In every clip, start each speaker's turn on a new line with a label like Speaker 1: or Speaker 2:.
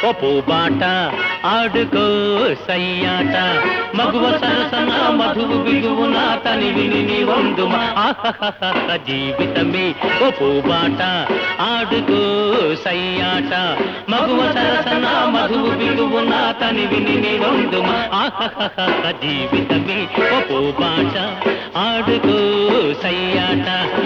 Speaker 1: ఒప్పు బాట ఆడుకో సయ్యాట మగువ సరసన మధువు బిగువున తని విని నీ వందుమ ఆహహహహ జీవితమే ఒప్పు బాట ఆడుకో సయ్యాట మగువ సరసన మధువు బిగువున తని విని నీ వందుమ ఆహహహహ జీవితమే ఒప్పు బాట ఆడుకో సయ్యాట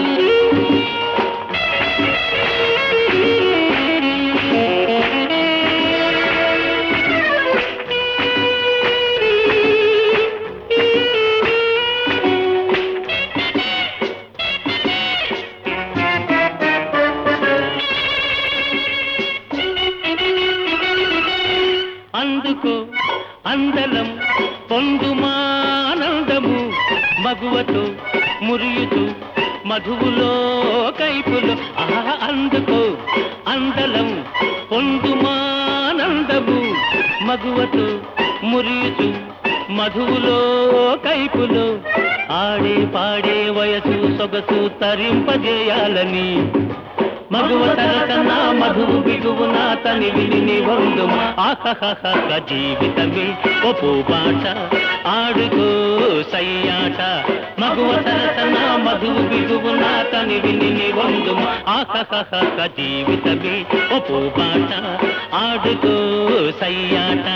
Speaker 1: అందుకో అందలం పొందుమానందము మగువతో మురియుతూ మధువులో కైపులు ఆహా అందుకో అందలం పొందుమానందము మగువతో మురియుచు మధువులో కైపులో ఆడే పాడే వయసు సొగసు తరింపజేయాలని మగువ తరతన మధువు బిగువున తని విని వందు ఆహహహ జీవితమే ఒప్పు పాట ఆడుకో సయ్యాట మగువ తరతన మధువు బిగువున తని విని వందు ఆహహహ జీవితమే ఒప్పు పాట ఆడుకో సయ్యాట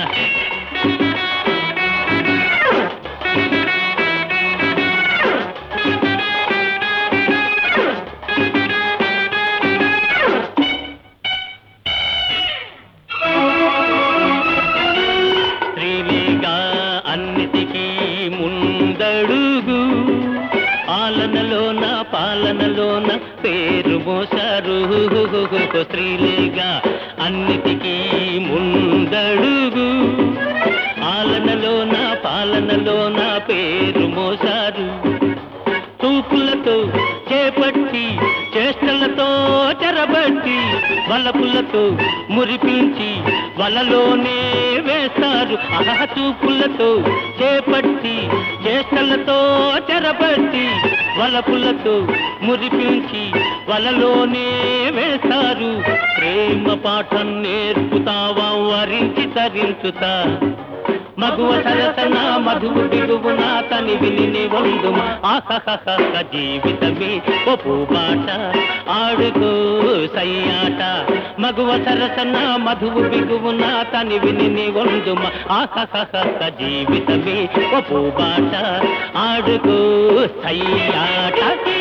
Speaker 1: స్త్రీలేగా అన్నిటికీ ముందడుగు ఆలనలోన పాలనలోన పేరు మోసారు స్త్రీలేగా అన్నిటికీ ముందడుగు ఆలనలోన పాలనలోన పేరు మోసారు తూపులతో చేపట్టి చేష్టలతో చెరబట్టి వలపులతో మురిపించి వలలోనే వేస్తారు ఆహా చూపులతో చేపట్టి చేష్టలతో చెరబట్టి వలపులతో మురిపించి వలలోనే వేస్తారు ప్రేమ పాఠం నేర్పుతావా వరించి తరించుతా మగువ సరసన మధువు బిగువున తని విని వందు ఆహహహ జీవితమే ఒప్పు బాట ఆడుకో సయ్యాట మగువ సరసన మధువు బిగువున తని విని వందు ఆహహహ జీవితమే ఒప్పు బాట ఆడుకో సయ్యాట